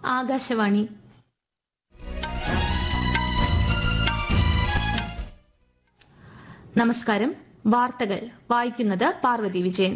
ആകാശവാണി നമസ്കാരം വാർത്തകൾ വായിക്കുന്നത് പാർവതി വിജയൻ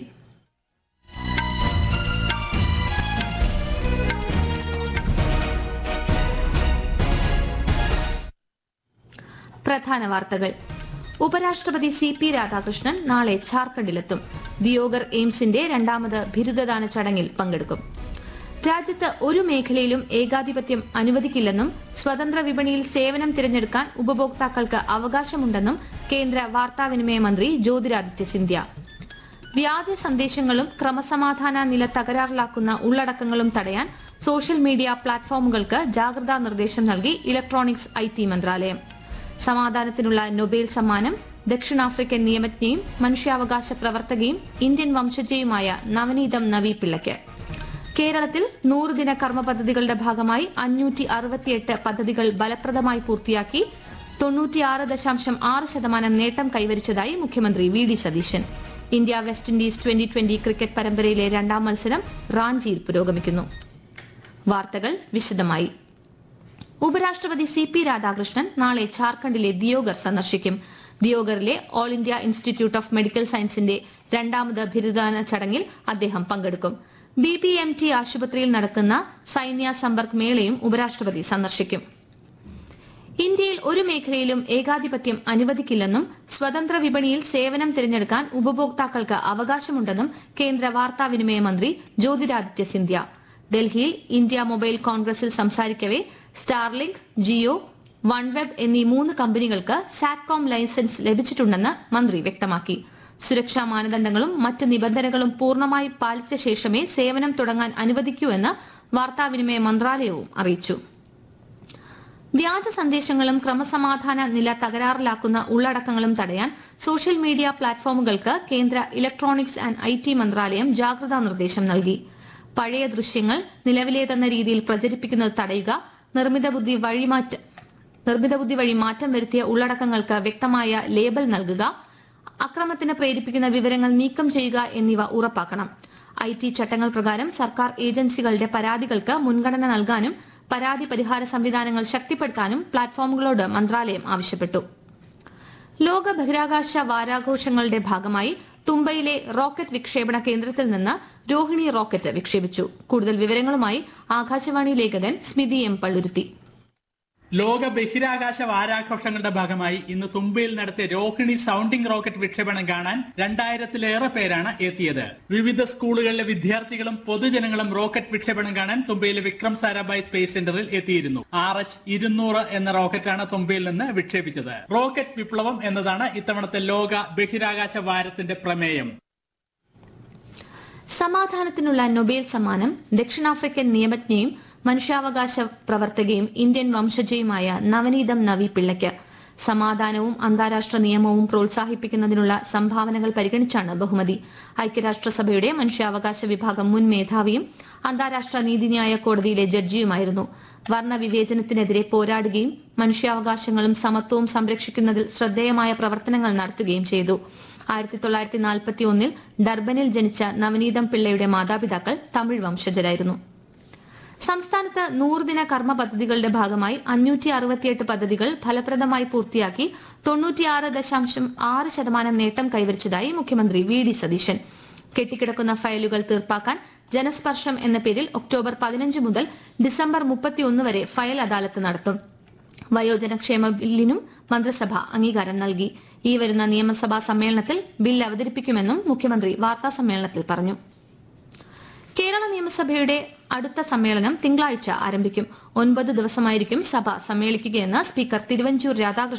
പ്രധാന വാർത്തകൾ ഉപരാഷ്ട്രപതി സി പി രാധാകൃഷ്ണൻ നാളെ ഝാർഖണ്ഡിലെത്തും ദിയോഗർ എയിംസിന്റെ രണ്ടാമത് ബിരുദദാന ചടങ്ങിൽ പങ്കെടുക്കും രാജ്യത്ത് ഒരു മേഖലയിലും ഏകാധിപത്യം അനുവദിക്കില്ലെന്നും സ്വതന്ത്ര വിപണിയിൽ സേവനം തിരഞ്ഞെടുക്കാൻ ഉപഭോക്താക്കൾക്ക് അവകാശമുണ്ടെന്നും കേന്ദ്ര വാർത്താവിനിമയ മന്ത്രി ജ്യോതിരാദിത്യ സിന്ധ്യ വ്യാജ സന്ദേശങ്ങളും ക്രമസമാധാന നില തകരാറിലാക്കുന്ന ഉള്ളടക്കങ്ങളും തടയാൻ സോഷ്യൽ മീഡിയ പ്ലാറ്റ്ഫോമുകൾക്ക് ജാഗ്രതാ നിർദ്ദേശം നൽകി ഇലക്ട്രോണിക്സ് ഐ ടി മന്ത്രാലയം സമാധാനത്തിനുള്ള നൊബേൽ സമ്മാനം ദക്ഷിണാഫ്രിക്കൻ നിയമജ്ഞയും മനുഷ്യാവകാശ പ്രവർത്തകയും ഇന്ത്യൻ വംശജയുമായ നവനീതം നവി പിള്ളയ്ക്ക് കേരളത്തിൽ നൂറുദിന കർമ്മ പദ്ധതികളുടെ ഭാഗമായി അഞ്ഞൂറ്റി അറുപത്തിയെട്ട് പദ്ധതികൾ ഫലപ്രദമായി പൂർത്തിയാക്കി തൊണ്ണൂറ്റിയാറ് ദശാംശം ആറ് ശതമാനം നേട്ടം കൈവരിച്ചതായി മുഖ്യമന്ത്രി V D Satheesan India West Indies twenty twenty cricket പരമ്പരയിലെ രണ്ടാം മത്സരം റാഞ്ചിയിൽ പുരോഗമിക്കുന്നു വാർത്തകൾ വിശദമായി ഉപരാഷ്ട്രപതി സി പി രാധാകൃഷ്ണൻ നാളെ ഝാർഖണ്ഡിലെ ദിയോഗർ സന്ദർശിക്കും ദിയോഗറിലെ all India institute of medical സയൻസിന്റെ രണ്ടാമത് ബിരുദദാന ചടങ്ങിൽ അദ്ദേഹം പങ്കെടുക്കും ബി പി എം ടി ആശുപത്രിയിൽ നടക്കുന്ന സൈന്യ സമ്പർക്ക് മേളയും ഉപരാഷ്ട്രപതി സന്ദർശിക്കും ഇന്ത്യയിൽ ഒരു മേഖലയിലും ഏകാധിപത്യം അനുവദിക്കില്ലെന്നും സ്വതന്ത്ര വിപണിയിൽ സേവനം തിരഞ്ഞെടുക്കാൻ ഉപഭോക്താക്കൾക്ക് അവകാശമുണ്ടെന്നും കേന്ദ്ര വാർത്താവിനിമയ മന്ത്രി ജ്യോതിരാദിത്യ സിന്ധ്യ ഡൽഹിയിൽ ഇന്ത്യ മൊബൈൽ കോൺഗ്രസിൽ സംസാരിക്കവെ സ്റ്റാർലിങ്ക് ജിയോ വൺവെബ് എന്നീ മൂന്ന് കമ്പനികൾക്ക് സാറ്റ്കോം ലൈസൻസ് ലഭിച്ചിട്ടുണ്ടെന്ന് മന്ത്രി വ്യക്തമാക്കി സുരക്ഷാ മാനദണ്ഡങ്ങളും മറ്റ് നിബന്ധനകളും പൂർണ്ണമായി പാലിച്ച ശേഷമേ സേവനം തുടങ്ങാൻ അനുവദിക്കൂ എന്ന് വാർത്താവിനിമയ മന്ത്രാലയവും അറിയിച്ചു വ്യാജ സന്ദേശങ്ങളും ക്രമസമാധാന നില തകരാറിലാക്കുന്ന ഉള്ളടക്കങ്ങളും തടയാൻ സോഷ്യൽ മീഡിയ പ്ലാറ്റ്ഫോമുകൾക്ക് കേന്ദ്ര ഇലക്ട്രോണിക്സ് ആൻഡ് ഐ ടി മന്ത്രാലയം ജാഗ്രതാ നിർദ്ദേശം നൽകി പഴയ ദൃശ്യങ്ങൾ നിലവിലേതെന്ന രീതിയിൽ പ്രചരിപ്പിക്കുന്നത് തടയുക നിർമ്മിത ബുദ്ധി വഴിമാറ്റ നിർമ്മിത ബുദ്ധി വഴി മാറ്റം വരുത്തിയ ഉള്ളടക്കങ്ങൾക്ക് വ്യക്തമായ ലേബൽ നൽകുക അക്രമത്തിന് പ്രേരിപ്പിക്കുന്ന വിവരങ്ങൾ നീക്കം ചെയ്യുക എന്നിവ ഉറപ്പാക്കണം ഐ ടി ചട്ടങ്ങൾ പ്രകാരം സർക്കാർ ഏജൻസികളുടെ പരാതികൾക്ക് മുൻഗണന നൽകാനും പരാതി പരിഹാര സംവിധാനങ്ങൾ ശക്തിപ്പെടുത്താനും പ്ലാറ്റ്ഫോമുകളോട് മന്ത്രാലയം ആവശ്യപ്പെട്ടു ലോക ബഹിരാകാശ വാരാഘോഷങ്ങളുടെ ഭാഗമായി തുമ്പയിലെ റോക്കറ്റ് വിക്ഷേപണ കേന്ദ്രത്തിൽ നിന്ന് രോഹിണി റോക്കറ്റ് വിക്ഷേപിച്ചു കൂടുതൽ വിവരങ്ങളുമായി ആകാശവാണി ലേഖകൻ സ്മിതി എം പള്ളുരുത്തി ലോക ബഹിരാകാശ വാരാഘോഷങ്ങളുടെ ഭാഗമായി ഇന്ന് തുമ്പയിൽ നടത്തിയ രോഹിണി സൗണ്ടിംഗ് റോക്കറ്റ് വിക്ഷേപണം കാണാൻ രണ്ടായിരത്തിലേറെ പേരാണ് എത്തിയത് വിവിധ സ്കൂളുകളിലെ വിദ്യാർത്ഥികളും പൊതുജനങ്ങളും റോക്കറ്റ് വിക്ഷേപണം കാണാൻ തുമ്പയിലെ വിക്രം സാരാഭായ് സ്പേസ് സെന്ററിൽ എത്തിയിരുന്നു ആർ എച്ച് ഇരുന്നൂറ് എന്ന റോക്കറ്റാണ് തുമ്പയിൽ നിന്ന് വിക്ഷേപിച്ചത് റോക്കറ്റ് വിപ്ലവം എന്നതാണ് ഇത്തവണത്തെ ലോക ബഹിരാകാശ വാരത്തിന്റെ പ്രമേയം സമാധാനത്തിനുള്ള നൊബേൽ സമ്മാനം ദക്ഷിണാഫ്രിക്കൻ നിയമജ്ഞയും മനുഷ്യാവകാശ പ്രവർത്തകയും ഇന്ത്യൻ വംശജയുമായ നവനീതം നവി പിള്ളയ്ക്ക് സമാധാനവും അന്താരാഷ്ട്ര നിയമവും പ്രോത്സാഹിപ്പിക്കുന്നതിനുള്ള സംഭാവനകൾ പരിഗണിച്ചാണ് ബഹുമതി ഐക്യരാഷ്ട്രസഭയുടെ മനുഷ്യാവകാശ വിഭാഗം മുൻ മേധാവിയും അന്താരാഷ്ട്ര നീതിന്യായ കോടതിയിലെ ജഡ്ജിയുമായിരുന്നു വർണ്ണവിവേചനത്തിനെതിരെ പോരാടുകയും മനുഷ്യാവകാശങ്ങളും സമത്വവും സംരക്ഷിക്കുന്നതിൽ ശ്രദ്ധേയമായ പ്രവർത്തനങ്ങൾ നടത്തുകയും ചെയ്തു ആയിരത്തി തൊള്ളായിരത്തി നാൽപ്പത്തി ഒന്നിൽ ഡർബനിൽ ജനിച്ച നവനീതം പിള്ളയുടെ മാതാപിതാക്കൾ തമിഴ് വംശജരായിരുന്നു സംസ്ഥാനത്ത് നൂറുദിന കർമ്മ പദ്ധതികളുടെ ഭാഗമായി അഞ്ഞൂറ്റി അറുപത്തിയെട്ട് പദ്ധതികൾ ഫലപ്രദമായി പൂർത്തിയാക്കി തൊണ്ണൂറ്റിയാറ് ദശാംശം ആറ് ശതമാനം നേട്ടം കൈവരിച്ചതായി മുഖ്യമന്ത്രി വി ഡി സതീശൻ കെട്ടിക്കിടക്കുന്ന ഫയലുകൾ തീർപ്പാക്കാൻ ജനസ്പർശം എന്ന പേരിൽ ഒക്ടോബർ പതിനഞ്ച് മുതൽ ഡിസംബർ മുപ്പത്തിയൊന്ന് വരെ ഫയൽ അദാലത്ത് നടത്തും വയോജനക്ഷേമ ബില്ലിനും മന്ത്രിസഭ അംഗീകാരം നൽകി ഈ വരുന്ന നിയമസഭാ സമ്മേളനത്തിൽ ബിൽ അവതരിപ്പിക്കുമെന്നും മുഖ്യമന്ത്രി വാർത്താ സമ്മേളനത്തിൽ പറഞ്ഞു കേരള നിയമസഭയുടെ അടുത്ത സമ്മേളനം തിങ്കളാഴ്ച ആരംഭിക്കും ഒൻപത് ദിവസമായിരിക്കും സഭ സമ്മേളിക്കുകയെന്ന് സ്പീക്കർ തിരുവഞ്ചൂർ രാധാകൃഷ്ണൻ